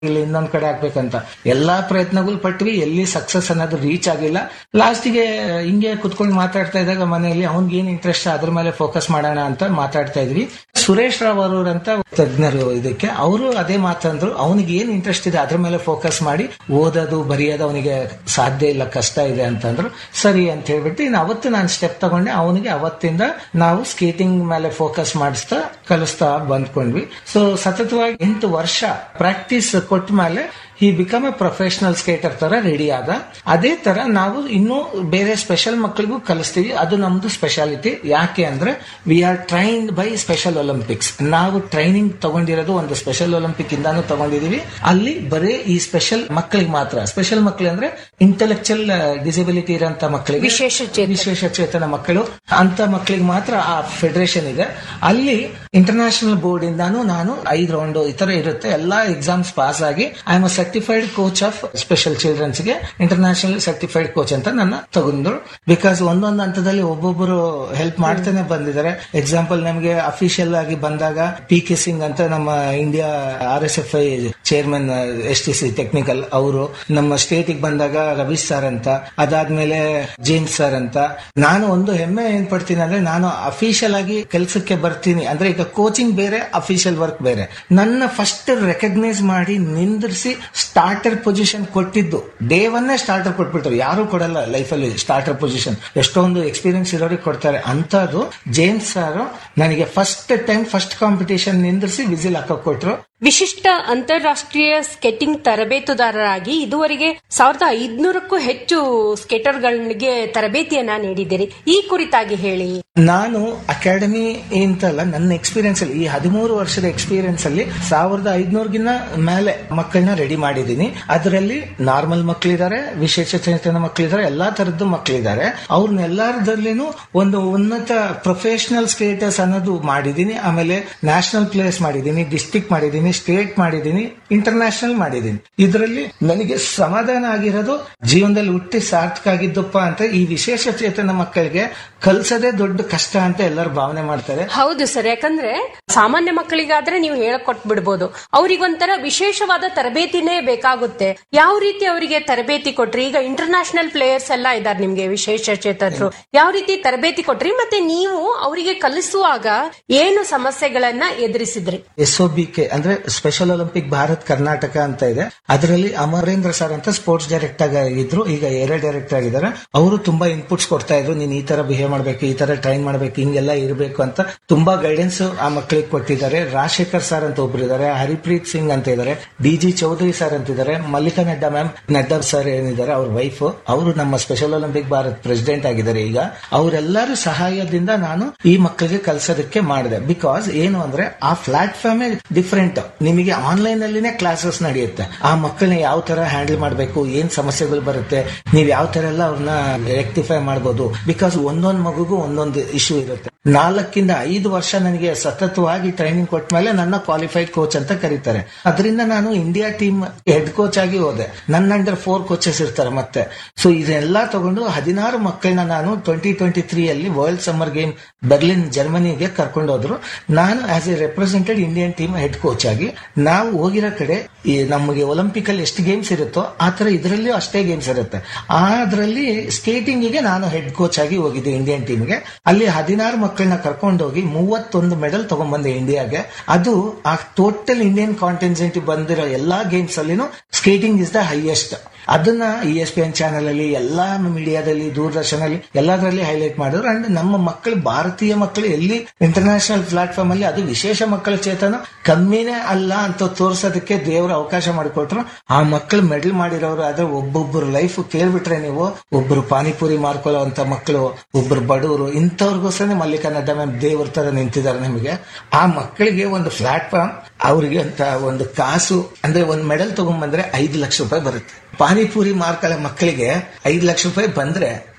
ಇಲ್ಲಿ ಇನ್ನೊಂದ್ ಕಡೆ ಆಗ್ಬೇಕಂತ ಎಲ್ಲಾ ಪ್ರಯತ್ನಗಳು ಪಟ್ವಿ ಎಲ್ಲಿ ಸಕ್ಸಸ್ ಅನ್ನೋದು ರೀಚ್ ಆಗಿಲ್ಲ ಲಾಸ್ಟಿಗೆ ಹಿಂಗೆ ಕುತ್ಕೊಂಡು ಮಾತಾಡ್ತಾ ಇದ್ದಾಗ ಮನೆಯಲ್ಲಿ ಅವ್ನಿಗೆ ಏನ್ ಇಂಟ್ರೆಸ್ಟ್ ಅದ್ರ ಮೇಲೆ ಫೋಕಸ್ ಮಾಡೋಣ ಅಂತ ಮಾತಾಡ್ತಾ ಇದ್ವಿ ಸುರೇಶ್ ರಾವ್ ಅವರು ಅಂತ ತಜ್ಞರು ಇದಕ್ಕೆ ಅವರು ಅದೇ ಮಾತಂದ್ರು ಅವನಿಗೆ ಏನ್ ಇಂಟ್ರೆಸ್ಟ್ ಇದೆ ಅದ್ರ ಮೇಲೆ ಫೋಕಸ್ ಮಾಡಿ ಓದೋದು ಬರೆಯೋದು ಅವನಿಗೆ ಸಾಧ್ಯ ಇಲ್ಲ ಕಷ್ಟ ಇದೆ ಅಂತಂದ್ರು ಸರಿ ಅಂತ ಹೇಳ್ಬಿಟ್ಟು ಇನ್ನು ಅವತ್ತು ನಾನು ಸ್ಟೆಪ್ ತಗೊಂಡೆ ಅವನಿಗೆ ಅವತ್ತಿಂದ ನಾವು ಸ್ಕೇಟಿಂಗ್ ಮೇಲೆ ಫೋಕಸ್ ಮಾಡಿಸ್ತಾ ಕಲಿಸ್ತಾ ಬಂದ್ಕೊಂಡ್ವಿ ಸೊ ಸತತವಾಗಿ ಎಂಟು ವರ್ಷ ಪ್ರಾಕ್ಟೀಸ್ ಕೊಟ್ಟ ಮೇಲೆ ಈ ಬಿಕಮ್ ಎ ಪ್ರೊಫೆಷನಲ್ ಸ್ಕೇಟರ್ ತರ ರೆಡಿ ಆದ ಅದೇ ತರ ನಾವು ಇನ್ನೂ ಬೇರೆ ಸ್ಪೆಷಲ್ ಮಕ್ಕಳಿಗೂ ಕಲಿಸ್ತೀವಿ ಅದು ನಮ್ದು ಸ್ಪೆಷಾಲಿಟಿ ಯಾಕೆ ಅಂದ್ರೆ we are trained by Special Olympics ನಾವು ಟ್ರೈನಿಂಗ್ ತಗೊಂಡಿರೋದು ಒಂದು ಸ್ಪೆಷಲ್ ಒಲಿಂಪಿಕ್ ಇಂದಾನು ತಗೊಂಡಿದೀವಿ ಅಲ್ಲಿ ಬರೀ ಈ ಸ್ಪೆಷಲ್ ಮಕ್ಕಳಿಗೆ ಮಾತ್ರ ಸ್ಪೆಷಲ್ ಮಕ್ಕಳು ಅಂದ್ರೆ ಇಂಟೆಲೆಕ್ಚುಯಲ್ ಡಿಸಬಿಲಿಟಿ ಇರೋಂತ ಮಕ್ಕಳಿಗೆ ವಿಶೇಷ ಚೇತನ. ವಿಶೇಷ ಚೇತನ ಮಕ್ಕಳು ಅಂತ ಮಕ್ಕಳಿಗೆ ಮಾತ್ರ ಆ ಫೆಡರೇಷನ್ ಇದೆ ಅಲ್ಲಿ ಇಂಟರ್ನ್ಯಾಷನಲ್ ಬೋರ್ಡ್ ಇಂದಾನು ನಾನು ಐದು ರೌಂಡ್ ಈ ತರ ಇರುತ್ತೆ ಎಲ್ಲಾ ಎಕ್ಸಾಮ್ಸ್ ಪಾಸ್ ಆಗಿ I am certified coach of special childrens ಗೆ ಇಂಟರ್ನ್ಯಾಷನಲ್ ಸರ್ಟಿಫೈಡ್ ಕೋಚ್ ಅಂತ ನನ್ನ ತಗೊಂಡ್ರು ಬಿಕಾಸ್ ಒಂದೊಂದು ಹಂತದಲ್ಲಿ ಒಬ್ಬೊಬ್ಬರು ಹೆಲ್ಪ್ ಮಾಡ್ತಾನೆ ಬಂದಿದ್ದಾರೆ ಎಕ್ಸಾಂಪಲ್ ನಮಗೆ ಅಫಿಷಿಯಲ್ ಆಗಿ ಬಂದಾಗ ಪಿ ಕೆ ಸಿಂಗ್ ಅಂತ ನಮ್ಮ India R S F I chairman S T C technical ಅವರು ನಮ್ಮ ಸ್ಟೇಟ್ ಬಂದಾಗ ರವೀಶ್ ಸರ್ ಅಂತ ಅದಾದ್ಮೇಲೆ ಜೇಮ್ಸ್ ಸರ್ ಅಂತ ನಾನು ಒಂದು ಹೆಮ್ಮೆ ಏನ್ ಪಡ್ತೀನಿ ಅಂದ್ರೆ ನಾನು ಅಫಿಷಿಯಲ್ ಆಗಿ ಕೆಲಸಕ್ಕೆ ಬರ್ತೀನಿ ಅಂದ್ರೆ ಈಗ ಕೋಚಿಂಗ್ ಬೇರೆ ಅಫಿಷಿಯಲ್ ವರ್ಕ್ ಬೇರೆ ನನ್ನ ಫಸ್ಟ್ ರೆಕಗ್ನೈಸ್ ಮಾಡಿ ನಿಂದಿರಿಸಿ ಸ್ಟಾರ್ಟರ್ ಪೊಸಿಷನ್ ಕೊಟ್ಟಿದ್ದು ಡೇ ಒನ್ನೇ ಸ್ಟಾರ್ಟರ್ ಕೊಟ್ಬಿಟ್ರು ಯಾರು ಕೊಡಲ್ಲ ಲೈಫಲ್ಲಿ ಸ್ಟಾರ್ಟರ್ ಪೊಸಿಷನ್ ಎಷ್ಟೊಂದು ಎಕ್ಸ್ಪೀರಿಯನ್ಸ್ ಇರೋರಿಗೆ ಕೊಡ್ತಾರೆ ಅಂತದ್ದು ಜೇಮ್ಸ್ ಸರ್ ನನಗೆ ಫಸ್ಟ್ ಟೈಮ್ ಫಸ್ಟ್ ಕಾಂಪಿಟೇಷನ್ ನಿಂದಿರಿಸಿ ವಿಸಿಲ್ ಹಾಕಕ್ ಕೊಟ್ರು ವಿಶಿಷ್ಟ ಅಂತಾರಾಷ್ಟ್ರೀಯ ಸ್ಕೇಟಿಂಗ್ ತರಬೇತುದಾರರಾಗಿ ಇದುವರೆಗೆ ಸಾವಿರದ ಐದ್ನೂರಕ್ಕೂ ಹೆಚ್ಚು ಸ್ಕೇಟರ್ಗಳಿಗೆ ತರಬೇತಿಯನ್ನ ನೀಡಿದ್ದೀರಿ ಈ ಕುರಿತಾಗಿ ಹೇಳಿ ನಾನು ಅಕಾಡೆಮಿ ಅಂತಲ್ಲ ನನ್ನ ಎಕ್ಸ್ಪೀರಿಯನ್ಸ್ ಅಲ್ಲಿ ಈ ಹದಿಮೂರು ವರ್ಷದ ಎಕ್ಸ್ಪೀರಿಯನ್ಸ್ ಅಲ್ಲಿ ಸಾವಿರದ ಐದ್ನೂರ್ಗಿನ್ನ ಮೇಲೆ ಮಕ್ಕಳನ್ನ ರೆಡಿ ಮಾಡಿದ್ದೀನಿ ಅದರಲ್ಲಿ ನಾರ್ಮಲ್ ಮಕ್ಕಳಿದ್ದಾರೆ ವಿಶೇಷ ಚೇತನ ಮಕ್ಕಳಿದ್ದಾರೆ ಎಲ್ಲಾ ತರದ್ದು ಮಕ್ಕಳಿದ್ದಾರೆ ಅವ್ರನ್ನೆಲ್ಲರದಲ್ಲಿನೂ ಒಂದು ಉನ್ನತ ಪ್ರೊಫೆಷನಲ್ ಸ್ಟೇಟಸ್ ಅನ್ನೋದು ಮಾಡಿದ್ದೀನಿ ಆಮೇಲೆ ನ್ಯಾಷನಲ್ ಪ್ಲೇಸ್ ಮಾಡಿದ್ದೀನಿ ಡಿಸ್ಟಿಕ್ ಮಾಡಿದ್ದೀನಿ ಸ್ಟೇಟ್ ಮಾಡಿದ್ದೀನಿ ಇಂಟರ್ನ್ಯಾಷನಲ್ ಮಾಡಿದ್ದೀನಿ ಇದರಲ್ಲಿ ನನಗೆ ಸಮಾಧಾನ ಆಗಿರೋದು ಜೀವನದಲ್ಲಿ ಹುಟ್ಟಿ ಸಾರ್ಥಕ ಆಗಿದ್ದಪ್ಪ ಅಂತ ಈ ವಿಶೇಷ ಚೇತನ ಮಕ್ಕಳಿಗೆ ಕಲ್ಸೋದೇ ದೊಡ್ಡ ಕಷ್ಟ ಅಂತ ಎಲ್ಲರೂ ಭಾವನೆ ಮಾಡ್ತಾರೆ ಹೌದು ಸರ್ ಯಾಕಂದ್ರೆ ಸಾಮಾನ್ಯ ಮಕ್ಕಳಿಗಾದ್ರೆ ನೀವು ಹೇಳಕೊಟ್ ಬಿಡ್ಬೋದು ಅವ್ರಿಗೊಂಥರ ವಿಶೇಷವಾದ ತರಬೇತಿನೇ ಬೇಕಾಗುತ್ತೆ ಯಾವ ರೀತಿ ಅವರಿಗೆ ತರಬೇತಿ ಕೊಟ್ರಿ ಈಗ ಇಂಟರ್ನ್ಯಾಷನಲ್ ಪ್ಲೇಯರ್ಸ್ ಎಲ್ಲ ಇದ್ದಾರೆ ನಿಮ್ಗೆ ವಿಶೇಷ ಚೇತನರು ಯಾವ ರೀತಿ ತರಬೇತಿ ಕೊಟ್ರಿ ಮತ್ತೆ ನೀವು ಅವರಿಗೆ ಕಲಿಸುವಾಗ ಏನು ಸಮಸ್ಯೆಗಳನ್ನ ಎದುರಿಸಿದ್ರಿ ಎಸ್ ಒ ಬಿ ಕೆ ಅಂದ್ರೆ ಸ್ಪೆಷಲ್ ಒಲಿಂಪಿಕ್ ಭಾರತ್ ಕರ್ನಾಟಕ ಅಂತ ಇದೆ ಅದರಲ್ಲಿ ಅಮರೇಂದ್ರ ಸರ್ ಅಂತ ಸ್ಪೋರ್ಟ್ಸ್ ಡೈರೆಕ್ಟರ್ ಆಗಿದ್ರು ಈಗ ಏರಿಯಾ ಡೈರೆಕ್ಟರ್ ಆಗಿದ್ದಾರೆ ಅವರು ತುಂಬಾ ಇನ್ಪುಟ್ಸ್ ಕೊಡ್ತಾ ಇದ್ರು ನೀನ್ ಈ ತರ ಬಿಹೇವ್ ಮಾಡ್ಬೇಕು ಈ ತರ ಟ್ರೈನ್ ಮಾಡ್ಬೇಕು ಹಿಂಗೆಲ್ಲ ಇರಬೇಕು ಅಂತ ತುಂಬಾ ಗೈಡೆನ್ಸ್ ಆ ಮಕ್ಕಳಿಗೆ ಕೊಟ್ಟಿದ್ದಾರೆ ರಾಜಶೇಖರ್ ಸರ್ ಅಂತ ಒಬ್ರು ಇದ್ದಾರೆ ಹರಿಪ್ರೀತ್ ಸಿಂಗ್ ಅಂತ ಇದ್ದಾರೆ ಡಿ ಜಿ ಚೌಧರಿ ಸರ್ ಅಂತ ಇದ್ದಾರೆ ಮಲ್ಲಿಕಾ ನಡ್ಡಾ ಮ್ಯಾಮ್ ನಡ್ಡಾ ಸರ್ ಏನಿದ್ದಾರೆ ಅವ್ರ ವೈಫ್ ಅವರು ನಮ್ಮ ಸ್ಪೆಷಲ್ ಒಲಿಂಪಿಕ್ ಭಾರತ್ ಪ್ರೆಸಿಡೆಂಟ್ ಆಗಿದ್ದಾರೆ ಈಗ ಅವರೆಲ್ಲರ ಸಹಾಯದಿಂದ ನಾನು ಈ ಮಕ್ಕಳಿಗೆ ಕಲ್ಸೋದಕ್ಕೆ ಮಾಡಿದೆ ಬಿಕಾಸ್ ಏನು ಅಂದ್ರೆ ಆ ಪ್ಲಾಟ್ಫಾರ್ಮ್ ಡಿಫ್ರೆಂಟ್ ನಿಮಗೆ ಆನ್ಲೈನ್ ಅಲ್ಲಿನೇ ಕ್ಲಾಸಸ್ ನಡೆಯುತ್ತೆ ಆ ಮಕ್ಕಳನ್ನ ಯಾವ ತರ ಹ್ಯಾಂಡಲ್ ಮಾಡಬೇಕು ಏನ್ ಸಮಸ್ಯೆಗಳು ಬರುತ್ತೆ ನೀವು ಯಾವ ತರ ಎಲ್ಲ ಅವ್ರನ್ನ ರೆಕ್ಟಿಫೈ ಮಾಡಬಹುದು ಬಿಕಾಸ್ ಒಂದೊಂದು ಮಗುಗೂ ಒಂದೊಂದು ಇಶ್ಯೂ ಇರುತ್ತೆ ನಾಲ್ಕಿಂದ ಐದು ವರ್ಷ ನನಗೆ ಸತತವಾಗಿ ಟ್ರೈನಿಂಗ್ ಕೊಟ್ಟ ಮೇಲೆ ನನ್ನ ಕ್ವಾಲಿಫೈಡ್ ಕೋಚ್ ಅಂತ ಕರೀತಾರೆ ಅದರಿಂದ ನಾನು ಇಂಡಿಯಾ ಟೀಮ್ ಹೆಡ್ ಕೋಚ್ ಆಗಿ ಹೋದೆ ನನ್ನ ಅಂಡರ್ ಫೋರ್ ಕೋಚಸ್ ಇರ್ತಾರೆ ಮತ್ತೆ ಸೊ ಇದೆಲ್ಲ ತಗೊಂಡು ಹದಿನಾರು ಮಕ್ಕಳನ್ನ ನಾನು ಟ್ವೆಂಟಿ ಟ್ವೆಂಟಿ ತ್ರೀ ಅಲ್ಲಿ ವರ್ಲ್ಡ್ ಸಮ್ಮರ್ ಗೇಮ್ ಬರ್ಲಿನ್ ಜರ್ಮನಿಗೆ ಕರ್ಕೊಂಡು ಹೋದ್ರು ನಾನು as a represented Indian team head coach ಆಗಿ ನಾವು ಹೋಗಿರೋ ಕಡೆ ಈ ನಮಗೆ ಒಲಿಂಪಿಕ್ ಅಲ್ಲಿ ಎಷ್ಟು ಗೇಮ್ಸ್ ಇರುತ್ತೋ ಆ ತರ ಇದರಲ್ಲಿಯೂ ಅಷ್ಟೇ ಗೇಮ್ಸ್ ಇರುತ್ತೆ ಅದರಲ್ಲಿ ಸ್ಕೇಟಿಂಗ್ ಗೆ ನಾನು ಹೆಡ್ ಕೋಚ್ ಆಗಿ ಹೋಗಿದ್ದೆ ಇಂಡಿಯನ್ ಟೀಮ್ಗೆ ಅಲ್ಲಿ ಹದಿನಾರು ಮಕ್ಕಳನ್ನ ಕರ್ಕೊಂಡೋಗಿ ಮೂವತ್ತೊಂದು ಮೆಡಲ್ ತಗೊಂಡ್ಬಂದೆ ಇಂಡಿಯಾಗೆ ಅದು ಆ ಟೋಟಲ್ ಇಂಡಿಯನ್ ಕಾಂಟಿನ್ಸೆಂಟ್ ಬಂದಿರೋ ಎಲ್ಲಾ ಗೇಮ್ಸ್ ಅಲ್ಲಿನೂ ಸ್ಕೇಟಿಂಗ್ ಇಸ್ ದ ಹೈಯೆಸ್ಟ್ ಅದನ್ನ E S P N channel ಅಲ್ಲಿ ಎಲ್ಲಾ ಮೀಡಿಯಾದಲ್ಲಿ ದೂರದರ್ಶನ ಅಲ್ಲಿ ಎಲ್ಲದರಲ್ಲಿ ಹೈಲೈಟ್ ಮಾಡಿದ್ರು ಅಂಡ್ ನಮ್ಮ ಮಕ್ಕಳು ಭಾರತೀಯ ಮಕ್ಕಳು ಎಲ್ಲಿ ಇಂಟರ್ನ್ಯಾಷನಲ್ ಪ್ಲಾಟ್ಫಾರ್ಮ್ ಅಲ್ಲಿ ಅದು ವಿಶೇಷ ಮಕ್ಕಳ ಚೇತನ ಕಮ್ಮಿನೇ ಅಲ್ಲ ಅಂತ ತೋರ್ಸೋದಕ್ಕೆ ದೇವರು ಅವಕಾಶ ಮಾಡಿಕೊಟ್ರು ಆ ಮಕ್ಕಳು ಮೆಡಲ್ ಮಾಡಿರೋರು ಆದ್ರೆ ಒಬ್ಬೊಬ್ಬರು ಲೈಫ್ ಕೇಳ್ಬಿಟ್ರೆ ನೀವು ಒಬ್ಬರು ಪಾನಿಪುರಿ ಮಾರ್ಕೊಳ್ಳೋ ಅಂತ ಮಕ್ಕಳು ಒಬ್ಬರು ಬಡವರು ಇಂಥವ್ರಿಗೋಸ್ಕರ ಮಲ್ಲಿಕಾ ನಡ್ಡಾ ಮ್ಯಾಮ್ ದೇವ್ರ ತರ ನಿಂತಿದ್ದಾರೆ ನಿಮಗೆ ಆ ಮಕ್ಕಳಿಗೆ ಒಂದು ಪ್ಲಾಟ್ಫಾರ್ಮ್ ಅವರಿಗೆ ಅಂತ ಒಂದು ಕಾಸು ಅಂದ್ರೆ ಒಂದು ಮೆಡಲ್ ತಗೊಂಡ್ಬಂದ್ರೆ ಐದು ಲಕ್ಷ ರೂಪಾಯಿ ಬರುತ್ತೆ ಪಾನಿಪುರಿ ಮಾರ್ಕೊಳ್ಳೋ ಮಕ್ಕಳಿಗೆ ಐದು ಲಕ್ಷ ರೂಪಾಯಿ ಬಂದ್ರೆ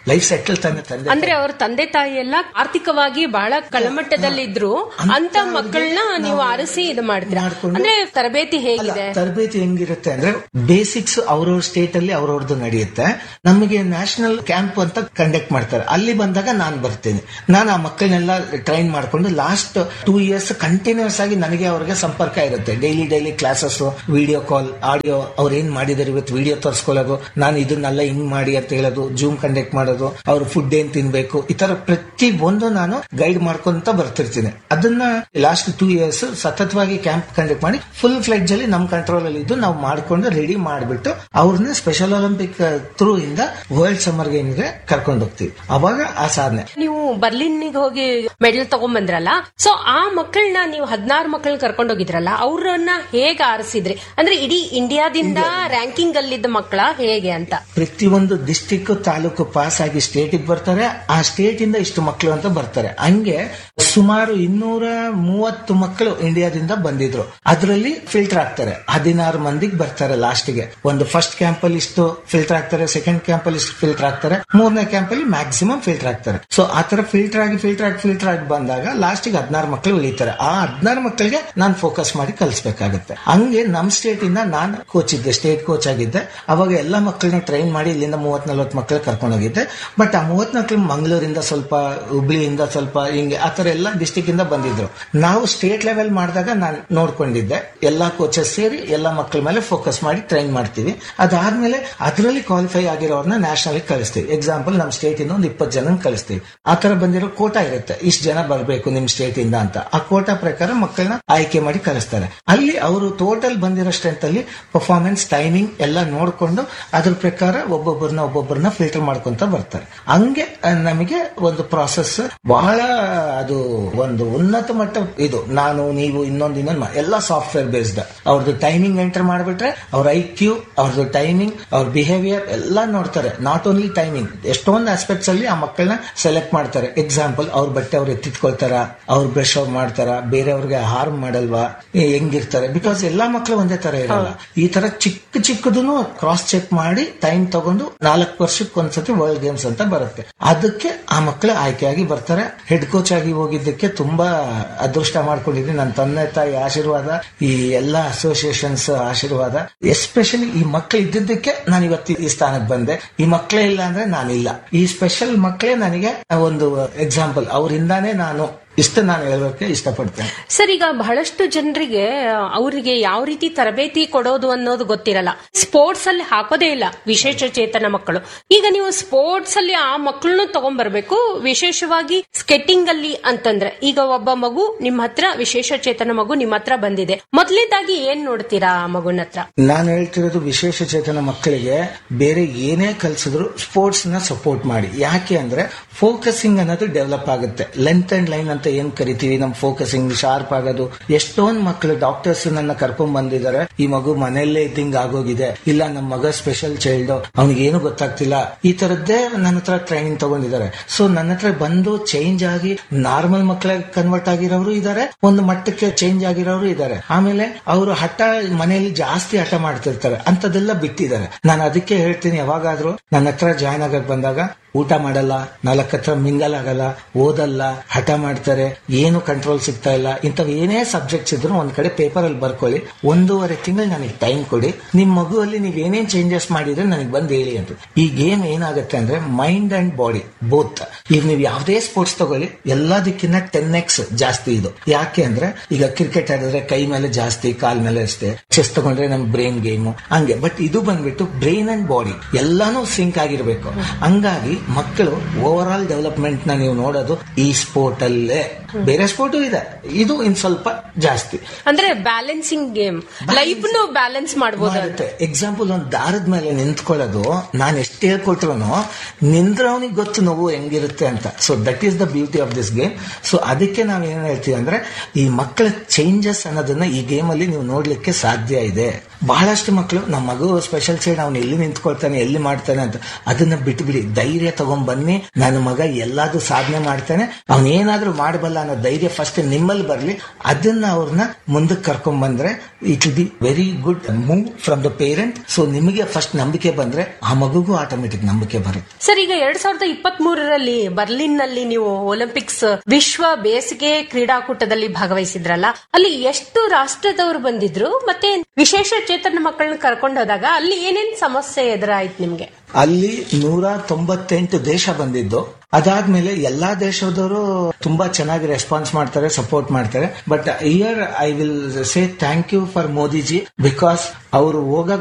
ಲೈಫ್ ಸೆಟಲ್ ತಾನೆ ತಂದೆ ಅಂದ್ರೆ ಅವ್ರ ತಂದೆ ತಾಯಿ ಎಲ್ಲ ಆರ್ಥಿಕವಾಗಿ ಬಹಳ ಕಳಮಟ್ಟದಲ್ಲಿದ್ರು ಅಂತ ಮಕ್ಕಳನ್ನ ನೀವು ಆರಿಸಿ ಇದು ಮಾಡ್ತೀರಾ ಮಾಡ್ಕೊಂಡು- ಅಂದ್ರೆ ತರಬೇತಿ ಹೇಗಿದೆ ಅಲ್ಲ, ತರಬೇತಿ ಹೆಂಗಿರುತ್ತೆ ಅಂದ್ರೆ ಬೇಸಿಕ್ಸ್ ಅವ್ರವ್ರ ಸ್ಟೇಟ್ ಅಲ್ಲಿ ಅವ್ರವ್ರದ್ದು ನಡೆಯುತ್ತೆ ನಮಗೆ ನ್ಯಾಷನಲ್ ಕ್ಯಾಂಪ್ ಅಂತ ಕಂಡಕ್ಟ್ ಮಾಡ್ತಾರೆ ಅಲ್ಲಿ ಬಂದಾಗ ನಾನು ಬರ್ತೀನಿ ನಾನು ಆ ಮಕ್ಕಳನ್ನೆಲ್ಲ ಟ್ರೈನ್ ಮಾಡ್ಕೊಂಡು ಲಾಸ್ಟ್ ಟೂ ಇಯರ್ಸ್ ಕಂಟಿನ್ಯೂಸ್ ಆಗಿ ನನಗೆ ಅವ್ರಿಗೆ ಸಂಪರ್ಕ ಇರುತ್ತೆ daily daily classes video call audio ಅವ್ರು ಏನ್ ಮಾಡಿದಾರೆ ಇವತ್ತು ವಿಡಿಯೋ ತೋರಿಸ್ಕೊಳ್ಳೋದು ನಾನು ಇದನ್ನೆಲ್ಲ ಹಿಂಗ್ ಮಾಡಿ ಅಂತ ಹೇಳೋದು ಜೂಮ್ ಕಂಡಕ್ಟ್ ಮಾಡೋದು ಅವ್ರ ಫುಡ್ ಏನ್ ತಿನ್ಬೇಕು ಈ ತರ ಪ್ರತಿ ಒಂದು ನಾನು ಗೈಡ್ ಮಾಡ್ಕೊಂತ ಬರ್ತಿರ್ತೀನಿ ಅದನ್ನ ಲಾಸ್ಟ್ ಟೂ ಇಯರ್ಸ್ ಸತತವಾಗಿ ಕ್ಯಾಂಪ್ ಕಂಡಕ್ಟ್ ಮಾಡಿ ಫುಲ್ ಫ್ಲೆಡ್ಜ್ ಅಲ್ಲಿ ನಮ್ ಕಂಟ್ರೋಲ್ ಅಲ್ಲಿ ಇದ್ದು ನಾವು ಮಾಡ್ಕೊಂಡು ರೆಡಿ ಮಾಡ್ಬಿಟ್ಟು ಅವ್ರನ್ನ ಸ್ಪೆಷಲ್ ಒಲಿಂಪಿಕ್ ಥ್ರೂ ಇಂದ ವರ್ಲ್ಡ್ ಸಮ್ಮರ್ ಗೇಮ್ ಗೆ ಕರ್ಕೊಂಡು ಹೋಗ್ತೀವಿ ಅವಾಗ ಆ ಸಾಧನೆ ನೀವು ಬರ್ಲಿನ್ನಿಗೆ ಹೋಗಿ ಮೆಡಲ್ ತಗೊಂಡ್ ಬಂದ್ರಲ್ಲ ಸೊ ಆ ಮಕ್ಕಳನ್ನ ನೀವು ಹದಿನಾರು ಮಕ್ಕಳನ್ನ ಕರ್ಕೊಂಡು ಹೋಗಿದ್ರಲ್ಲ ಅವ್ರನ್ನ ಹೇಗೆ ಆರಿಸಿದ್ರಿ ಅಂದ್ರೆ ಇಡೀ ಇಂಡಿಯಾದಿಂದ ರ್ಯಾಂಕಿಂಗ್ ಅಲ್ಲಿದ್ದ ಮಕ್ಕಳ ಹೇಗೆ ಅಂತ ಪ್ರತಿಯೊಂದು ಡಿಸ್ಟಿಕ್ ತಾಲೂಕು ಪಾಸ್ ಆಗಿ ಸ್ಟೇಟ್ ಬರ್ತಾರೆ ಆ ಸ್ಟೇಟ್ ಇಂದ ಇಷ್ಟು ಮಕ್ಕಳು ಅಂತ ಬರ್ತಾರೆ ಹಂಗೆ ಸುಮಾರು ಇನ್ನೂರ ಮೂವತ್ತು ಮಕ್ಕಳು ಇಂಡಿಯಾದಿಂದ ಬಂದಿದ್ರು ಅದರಲ್ಲಿ ಫಿಲ್ಟರ್ ಆಗ್ತಾರೆ ಹದಿನಾರು ಮಂದಿಗೆ ಬರ್ತಾರೆ ಲಾಸ್ಟ್ ಗೆ ಒಂದು ಫಸ್ಟ್ ಕ್ಯಾಂಪ್ ಅಲ್ಲಿ ಇಷ್ಟು ಫಿಲ್ಟರ್ ಆಗ್ತಾರೆ ಸೆಕೆಂಡ್ ಕ್ಯಾಂಪ್ ಅಲ್ಲಿ ಇಷ್ಟು ಫಿಲ್ಟರ್ ಆಗ್ತಾರೆ ಮೂರನೇ ಕ್ಯಾಂಪ್ ಅಲ್ಲಿ ಮ್ಯಾಕ್ಸಿಮಮ್ ಫಿಲ್ಟರ್ ಆಗ್ತಾರೆ ಸೊ ಆ ತರ ಫಿಲ್ಟರ್ ಆಗಿ ಫಿಲ್ಟರ್ ಆಗಿ ಫಿಲ್ಟರ್ ಆಗಿ ಬಂದಾಗ ಲಾಸ್ಟ್ ಗೆ ಹದಿನಾರು ಮಕ್ಕಳು ಉಳಿತಾರೆ ಆ ಹದಿನಾರು ಮಕ್ಕಳಿಗೆ ನಾನು ಫೋಕಸ್ ಮಾಡಿ ಕಲಿಸ್ಬೇಕಾಗುತ್ತೆ ಹಂಗೆ ನಮ್ ಸ್ಟೇಟ್ ಇಂದ ನಾನು ಕೋಚ್ ಇದ್ದೆ ಸ್ಟೇಟ್ ಕೋಚ್ ಆಗಿದ್ದೆ ಅವಾಗ ಎಲ್ಲ ಮಕ್ಕಳನ್ನ ಟ್ರೈನ್ ಮಾಡಿ ಇಲ್ಲಿಂದ ಮೂವತ್ ನಲ್ವತ್ತು ಮಕ್ಕಳು ಕರ್ಕೊಂಡು ಹೋಗಿದ್ದೆ ಬಟ್ ಆ ಮೂವತ್ ಮಕ್ಕಳು ಮಂಗಳೂರಿಂದ ಸ್ವಲ್ಪ ಹುಬ್ಳಿಯಿಂದ ಸ್ವಲ್ಪ ಹಿಂಗೆ ಆ ತರ ಎಲ್ಲ ಡಿಸ್ಟಿಕ್ ಇಂದ ಬಂದಿದ್ರು ನಾವು ಸ್ಟೇಟ್ ಲೆವೆಲ್ ಮಾಡಿದಾಗ ನಾನು ನೋಡ್ಕೊಂಡಿದ್ದೆ ಎಲ್ಲಾ ಕೋಚಸ್ ಸೇರಿ ಎಲ್ಲ ಮಕ್ಕಳ ಮೇಲೆ ಫೋಕಸ್ ಮಾಡಿ ಟ್ರೈನ್ ಮಾಡ್ತೀವಿ ಅದಾದ್ಮೇಲೆ ಅದರಲ್ಲಿ ಕ್ವಾಲಿಫೈ ಆಗಿರೋರ್ನ ನ್ಯಾಷನಲ್ ಕಳಿಸ್ತೀವಿ ಎಕ್ಸಾಂಪಲ್ ನಮ್ಮ ಸ್ಟೇಟ್ ಇಂದ ಒಂದು ಇಪ್ಪತ್ತು ಜನ ಕಳಿಸ್ತೀವಿ ಆ ತರ ಬಂದಿರೋ ಕೋಟಾ ಇರುತ್ತೆ ಇಷ್ಟು ಜನ ಬರಬೇಕು ನಿಮ್ ಸ್ಟೇಟ್ ಇಂದ ಅಂತ ಆ ಕೋಟಾ ಪ್ರಕಾರ ಮಕ್ಕಳನ್ನ ಆಯ್ಕೆ ಮಾಡಿ ಕಳಿಸ್ತಾರೆ ಅಲ್ಲಿ ಅವರು ಟೋಟಲ್ ಬಂದಿರೋ ಸ್ಟ್ರೆಂತ್ ಅಲ್ಲಿ ಪರ್ಫಾರ್ಮೆನ್ಸ್ ಟೈಮಿಂಗ್ ಎಲ್ಲ ನೋಡ್ಕೊಂಡು ಅದ್ರ ಪ್ರಕಾರ ಒಬ್ಬೊಬ್ಬರನ್ನ ಒಬ್ಬೊಬ್ಬರನ್ನ ಫಿಲ್ಟರ್ ಮಾಡ್ಕೊಂತ ಬರ್ತಾರೆ ಹಂಗೆ ಆ, ನಮಗೆ ಒಂದು ಪ್ರಾಸೆಸ್ ಬಹಳ ಅದು ಒಂದು ಉನ್ನತ ಮಟ್ಟ ಇದು ನಾನು ನೀವು ಇನ್ನೊಂದು ಇನ್ನೊಂದು ಮಾ- ಎಲ್ಲ ಸಾಫ್ಟ್ವೇರ್ ಬೇಸ್ಡ್ ಅವ್ರದ್ದು ಟೈಮಿಂಗ್ ಎಂಟರ್ ಮಾಡ್ಬಿಟ್ರೆ ಅವ್ರ ಐ ಕ್ಯೂ ಅವ್ರದ್ದು ಟೈಮಿಂಗ್ ಅವ್ರ ಬಿಹೇವಿಯರ್ ಎಲ್ಲ ನೋಡ್ತಾರೆ ನಾಟ್ ಓನ್ಲಿ ಟೈಮಿಂಗ್ ಎಷ್ಟೊಂದು ಆಸ್ಪೆಕ್ಟ್ಸ್ ಅಲ್ಲಿ ಆ ಮಕ್ಕಳನ್ನ ಸೆಲೆಕ್ಟ್ ಮಾಡ್ತಾರೆ ಎಕ್ಸಾಂಪಲ್ ಅವ್ರ ಬಟ್ಟೆ ಅವ್ರು ಎತ್ತಿಟ್ಕೊಳ್ತಾರ ಅವ್ರ ಬ್ರಷ್ ಅವ್ರು ಮಾಡ್ತಾರ ಬೇರೆಯವ್ರಿಗೆ ಹಾರ್ಮ್ ಮಾಡಲ್ವಾ ಏ, ಹೆಂಗಿರ್ತಾರೆ ಬಿಕಾಸ್ ಎಲ್ಲಾ ಮಕ್ಕಳು ಒಂದೇ ತರ ಇರಲ್ಲ ಈ ತರ ಚಿಕ್ಕ ಚಿಕ್ಕದನ್ನು ಕ್ರಾಸ್ ಚೆಕ್ ಮಾಡಿ ಟೈಮ್ ತಗೊಂಡು ನಾಲ್ಕು ವರ್ಷಕ್ಕೆ ಒಂದ್ಸತಿ ವರ್ಲ್ಡ್ ಗೇಮ್ಸ್ ಅಂತ ಬರುತ್ತೆ ಅದಕ್ಕೆ ಆ ಮಕ್ಕಳು ಆಯ್ಕೆಯಾಗಿ ಬರ್ತಾರೆ ಹೆಡ್ ಕೋಚ್ ಆಗಿ ಹೋಗಿದ್ದಕ್ಕೆ ತುಂಬಾ ಅದೃಷ್ಟ ಮಾಡ್ಕೊಂಡಿದ್ದೀನಿ ನನ್ನ ತಂದೆ ತಾಯಿ ಆಶೀರ್ವಾದ ಈ ಎಲ್ಲಾ ಅಸೋಸಿಯೇಷನ್ಸ್ ಆಶೀರ್ವಾದ ಎಸ್ಪೆಷಲಿ ಈ ಮಕ್ಕಳು ಇದ್ದಿದ್ದಕ್ಕೆ ನಾನು ಇವತ್ತು ಈ ಸ್ಥಾನಕ್ಕೆ ಬಂದೆ ಈ ಮಕ್ಕಳೇ ಇಲ್ಲ ಅಂದ್ರೆ ನಾನಿಲ್ಲ ಈ ಸ್ಪೆಷಲ್ ಮಕ್ಕಳೇ ನನಗೆ ಒಂದು ಎಕ್ಸಾಂಪಲ್ ಅವರಿಂದಾನೇ ನಾನು ಇಷ್ಟು ನಾನು ಹೇಳೋಕೆ ಇಷ್ಟಪಡ್ತೇನೆ ಸರ್ ಈಗ ಬಹಳಷ್ಟು ಜನರಿಗೆ ಅವರಿಗೆ ಯಾವ ರೀತಿ ತರಬೇತಿ ಕೊಡೋದು ಅನ್ನೋದು ಗೊತ್ತಿರಲ್ಲ ಸ್ಪೋರ್ಟ್ಸ್ ಅಲ್ಲಿ ಹಾಕೋದೇ ಇಲ್ಲ ವಿಶೇಷ ಚೇತನ ಮಕ್ಕಳು ಈಗ ನೀವು ಸ್ಪೋರ್ಟ್ಸ್ ಅಲ್ಲಿ ಆ ಮಕ್ಕಳನ್ನು ತಗೊಂಡ್ಬರ್ಬೇಕು ವಿಶೇಷವಾಗಿ ಸ್ಕೆಟಿಂಗ್ ಅಲ್ಲಿ ಅಂತಂದ್ರೆ ಈಗ ಒಬ್ಬ ಮಗು ನಿಮ್ಮ ಹತ್ರ ವಿಶೇಷ ಚೇತನ ಮಗು ನಿಮ್ಮ ಹತ್ರ ಬಂದಿದೆ ಮೊದಲೇದಾಗಿ ಏನ್ ನೋಡ್ತೀರಾ ಆ ಮಗುನ ಹತ್ರ ನಾನು ಹೇಳ್ತಿರೋದು ವಿಶೇಷ ಚೇತನ ಮಕ್ಕಳಿಗೆ ಬೇರೆ ಏನೇ ಕಲಿಸಿದ್ರು ಸ್ಪೋರ್ಟ್ಸ್ ನ ಸಪೋರ್ಟ್ ಮಾಡಿ ಯಾಕೆ ಅಂದ್ರೆ ಫೋಕಸಿಂಗ್ ಅನ್ನೋದು ಡೆವಲಪ್ ಆಗುತ್ತೆ ಲೆಂತ್ ಅಂಡ್ ಲೈನ್ ಅಂತ ಏನ್ ಕರಿತೀವಿ ನಮ್ ಫೋಕಸಿಂಗ್ ಶಾರ್ಪ್ ಆಗೋದು ಎಷ್ಟೊಂದ್ ಮಕ್ಕಳು ಡಾಕ್ಟರ್ಸ್ ನನ್ನ ಕರ್ಕೊಂಡ್ ಬಂದಿದ್ದಾರೆ ಈ ಮಗು ಮನೆಯಲ್ಲೇ ಇದ್ದಂಗ್ ಆಗೋಗಿದೆ ಇಲ್ಲ ನಮ್ಮ ಮಗ ಸ್ಪೆಷಲ್ ಚೈಲ್ಡ್ ಅವ್ನಿಗೆ ಏನು ಗೊತ್ತಾಗ್ತಿಲ್ಲ ಈ ತರದ್ದೇ ನನ್ನ ಹತ್ರ ಟ್ರೈನಿಂಗ್ ತಗೊಂಡಿದ್ದಾರೆ ಸೊ ನನ್ನ ಹತ್ರ ಬಂದು ಚೇಂಜ್ ಆಗಿ ನಾರ್ಮಲ್ ಮಕ್ಕಳಿಗೆ ಕನ್ವರ್ಟ್ ಆಗಿರೋರು ಇದ್ದಾರೆ ಒಂದು ಮಟ್ಟಕ್ಕೆ ಚೇಂಜ್ ಆಗಿರೋರು ಇದ್ದಾರೆ ಆಮೇಲೆ ಅವರು ಹಠ ಮನೆಯಲ್ಲಿ ಜಾಸ್ತಿ ಹಠ ಮಾಡ್ತಿರ್ತಾರೆ ಅಂತದೆಲ್ಲ ಬಿಟ್ಟಿದ್ದಾರೆ ನಾನು ಅದಕ್ಕೆ ಹೇಳ್ತೀನಿ ಯಾವಾಗಾದ್ರೂ ನನ್ನ ಹತ್ರ ಜಾಯ್ನ್ ಆಗಕ್ ಬಂದಾಗ ಊಟ ಮಾಡಲ್ಲ ನಾಲ್ಕು ಹತ್ರ ಮಿಂಗಲ್ ಆಗಲ್ಲ ಓದಲ್ಲ ಹಠ ಮಾಡ್ತಾರೆ ಏನು ಕಂಟ್ರೋಲ್ ಸಿಗ್ತಾ ಇಲ್ಲ ಇಂಥವ್ ಏನೇ ಸಬ್ಜೆಕ್ಟ್ಸ್ ಇದ್ರು ಒಂದ್ ಕಡೆ ಪೇಪರ್ ಅಲ್ಲಿ ಬರ್ಕೊಳ್ಳಿ ಒಂದೂವರೆ ತಿಂಗಳು ನನಗೆ ಟೈಮ್ ಕೊಡಿ ನಿಮ್ ಮಗುವಲ್ಲಿ ನೀವ್ ಏನೇನ್ ಚೇಂಜಸ್ ಮಾಡಿದ್ರೆ ನನಗೆ ಬಂದು ಹೇಳಿ ಅಂತ ಈ ಗೇಮ್ ಏನಾಗುತ್ತೆ ಅಂದ್ರೆ ಮೈಂಡ್ ಅಂಡ್ ಬಾಡಿ ಬೋತ್ ಈಗ ನೀವು ಯಾವುದೇ ಸ್ಪೋರ್ಟ್ಸ್ ತಗೊಳ್ಳಿ ಎಲ್ಲದಕ್ಕಿಂತ ಟೆನ್ ಎಕ್ಸ್ ಜಾಸ್ತಿ ಇದು ಯಾಕೆ ಅಂದ್ರೆ ಈಗ ಕ್ರಿಕೆಟ್ ಆಡಿದ್ರೆ ಕೈ ಮೇಲೆ ಜಾಸ್ತಿ ಕಾಲ್ ಮೇಲೆ ಅಷ್ಟೇ ಚೆಸ್ ತಗೊಂಡ್ರೆ ನಮ್ ಬ್ರೈನ್ ಗೇಮ್ ಹಂಗೆ ಬಟ್ ಇದು ಬಂದ್ಬಿಟ್ಟು ಬ್ರೈನ್ ಅಂಡ್ ಬಾಡಿ ಎಲ್ಲಾನು ಸಿಂಕ್ ಆಗಿರ್ಬೇಕು ಹಂಗಾಗಿ ಮಕ್ಕಳು ಓವರ್ ಆಲ್ ಡೆವಲಪ್ಮೆಂಟ್ ನ ನೀವು ನೋಡೋದು ಈ ಸ್ಪೋರ್ಟ್ ಅಲ್ಲೇ ಬೇರೆ ಸ್ಪೋರ್ಟು ಇದೆ ಇದು ಇನ್ ಸ್ವಲ್ಪ ಜಾಸ್ತಿ ಅಂದ್ರೆ ಬ್ಯಾಲೆನ್ಸಿಂಗ್ ಗೇಮ್ ಲೈಫ್ ನು ಬ್ಯಾಲೆನ್ಸ್ ಮಾಡಬಹುದು ಮಾಡುತ್ತೆ ಎಕ್ಸಾಂಪಲ್ ಒಂದು ದಾರದ ಮೇಲೆ ನಿಂತ್ಕೊಳ್ಳೋದು ನಾನು ಎಷ್ಟು ಹೇಳ್ಕೊಟ್ರು ನಿಂದ್ರವನಿಗೆ ಗೊತ್ತು ನೋವು ಹೆಂಗಿರುತ್ತೆ ಅಂತ so that is the beauty of this game so ಅದಕ್ಕೆ ನಾವ್ ಏನ್ ಹೇಳ್ತೀವಿ ಅಂದ್ರೆ ಈ ಮಕ್ಕಳ ಚೇಂಜಸ್ ಅನ್ನೋದನ್ನ ಈ ಗೇಮ್ ಅಲ್ಲಿ ನೀವು ನೋಡ್ಲಿಕ್ಕೆ ಸಾಧ್ಯ ಇದೆ ಬಹಳಷ್ಟು ಮಕ್ಕಳು ನಮ್ಮ ಮಗು ಸ್ಪೆಷಲ್ ಸೈಡ್ ಅವ್ನು ಎಲ್ಲಿ ನಿಂತ್ಕೊಳ್ತಾನೆ ಎಲ್ಲಿ ಮಾಡ್ತಾನೆ ಅಂತ ಅದನ್ನ ಬಿಟ್ಬಿಡಿ ಧೈರ್ಯ ತಗೊಂಡ್ ಬನ್ನಿ ನನ್ನ ಮಗ ಎಲ್ಲಾದ್ರೂ ಸಾಧನೆ ಮಾಡ್ತಾನೆ ಅವ್ನ ಏನಾದ್ರೂ ಮಾಡಬಲ್ಲ ಅನ್ನೋ ಧೈರ್ಯ ಫಸ್ಟ್ ನಿಮ್ಮಲ್ಲಿ ಬರ್ಲಿ ಅದನ್ನ ಅವ್ರನ್ನ ಮುಂದಕ್ಕೆ ಕರ್ಕೊಂಡ್ ಬಂದ್ರೆ it will be very good move from the parent so ನಿಮಗೆ ಫಸ್ಟ್ ನಂಬಿಕೆ ಬಂದ್ರೆ ಆ ಮಗುಗೂ ಆಟೋಮೆಟಿಕ್ ನಂಬಿಕೆ ಬರುತ್ತೆ ಸರ್ ಈಗ ಎರಡ್ ಸಾವಿರದ ಇಪ್ಪತ್ತ್ ಮೂರರಲ್ಲಿ ಬರ್ಲಿನ್ ನಲ್ಲಿ ನೀವು ಒಲಿಂಪಿಕ್ಸ್ ವಿಶ್ವ ಬೇಸಿಗೆ ಕ್ರೀಡಾಕೂಟದಲ್ಲಿ ಭಾಗವಹಿಸಿದ್ರಲ್ಲ ಅಲ್ಲಿ ಎಷ್ಟು ರಾಷ್ಟ್ರದವರು ಬಂದಿದ್ರು ಮತ್ತೆ ವಿಶೇಷ ಚೇತನ ಮಕ್ಕಳನ್ನ ಕರ್ಕೊಂಡು ಹೋದಾಗ ಅಲ್ಲಿ ಏನೇನ್ ಸಮಸ್ಯೆ ಎದುರಾಯ್ತು ನಿಮ್ಗೆ ಅಲ್ಲಿ ನೂರ ತೊಂಬತ್ತೆಂಟು ದೇಶ ಬಂದಿದ್ದು ಅದಾದ್ಮೇಲೆ ಎಲ್ಲಾ ದೇಶದವರು ತುಂಬಾ ಚೆನ್ನಾಗಿ ರೆಸ್ಪಾನ್ಸ್ ಮಾಡ್ತಾರೆ ಸಪೋರ್ಟ್ ಮಾಡ್ತಾರೆ but year I will say thank you for Modiji because ಅವರು ಹೋಗ